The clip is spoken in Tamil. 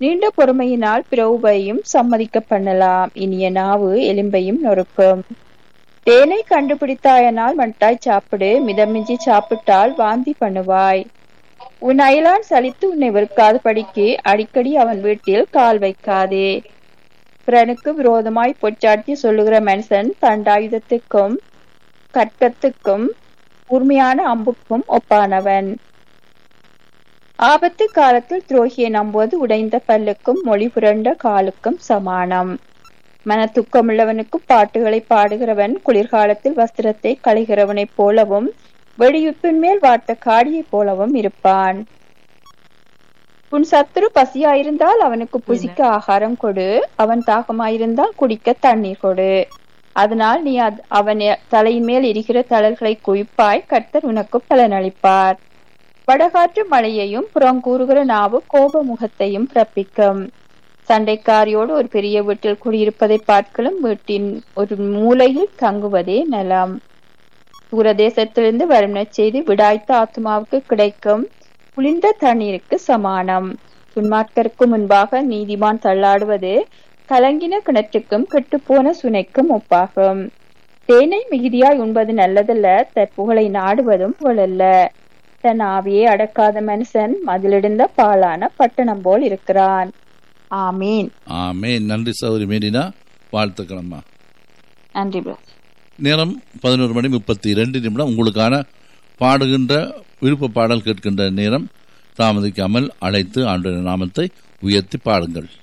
நீண்ட பொறுமையினால் பிரவுபையும் சம்மதிக்க பண்ணலாம் இனிய நாவு எலும்பையும் நொறுக்கும் தேனை கண்டுபிடித்தாயனால் மட்டாய் சாப்பிடு மிதமிஞ்சி சாப்பிட்டால் வாந்தி பண்ணுவாய் உன் அயலான் சலித்து உன்னை வெறுக்காத படிக்கு அடிக்கடி அவன் வீட்டில் கால் வைக்காதே பிறனுக்கு விரோதமாய் பொச்சாட்டி சொல்லுகிற மனுஷன் தண்டாயுதத்துக்கும் கற்கத்துக்கும் கூர்மையான அம்புக்கும் ஒப்பானவன் ஆபத்து காலத்தில் துரோகியை நம்புவது உடைந்த பல்லுக்கும் மொழி புரண்ட காலுக்கும் சமானம் மன துக்கமுள்ளவனுக்கும் பாட்டுகளை பாடுகிறவன் குளிர்காலத்தில் வஸ்திரத்தை களைகிறவனைப் போலவும் வெடியுப்பின் மேல் வாட்ட காடியைப் போலவும் இருப்பான் உன் சத்துரு பசியாயிருந்தால் அவனுக்கு புசிக்க ஆகாரம் கொடு அவன் தாகமாயிருந்தால் குடிக்க தண்ணீர் கொடு அதனால் நீ அவன் தலையின் மேல் எரிகிற தளர்களை குவிப்பாய் கர்த்தர் உனக்கு பலனளிப்பார் வடகாற்று மழையையும் புறங்கூறுகிற நாவு கோப முகத்தையும் பிறப்பிக்கும் சண்டைக்காரியோடு ஒரு பெரிய வீட்டில் குடியிருப்பதை பார்க்கலும் வீட்டின் ஒரு மூலையில் தங்குவதே நலம் தூரதேசத்திலிருந்து வரும் செய்தி விடாய்த்த ஆத்மாவுக்கு கிடைக்கும் குளிர்ந்த தண்ணீருக்கு சமானம் துன்மார்க்கருக்கு முன்பாக நீதிமான் தள்ளாடுவது கலங்கின கிணற்றுக்கும் கெட்டுப்போன சுனைக்கும் ஒப்பாகும் தேனை மிகுதியாய் உண்பது நல்லதல்ல தற்புகளை நாடுவதும் புகழல்ல தன் ஆவியை அடக்காத மனுஷன் மதிலிடுந்த பாலான பட்டணம் போல் இருக்கிறான் ஆமீன் ஆமேன் நன்றி சௌரி மேரினா வாழ்த்துக்களம்மா நன்றி பிரதர் நேரம் பதினோரு மணி முப்பத்தி இரண்டு நிமிடம் உங்களுக்கான பாடுகின்ற விருப்ப பாடல் கேட்கின்ற நேரம் தாமதிக்காமல் அழைத்து ஆண்டு நாமத்தை உயர்த்தி பாடுங்கள்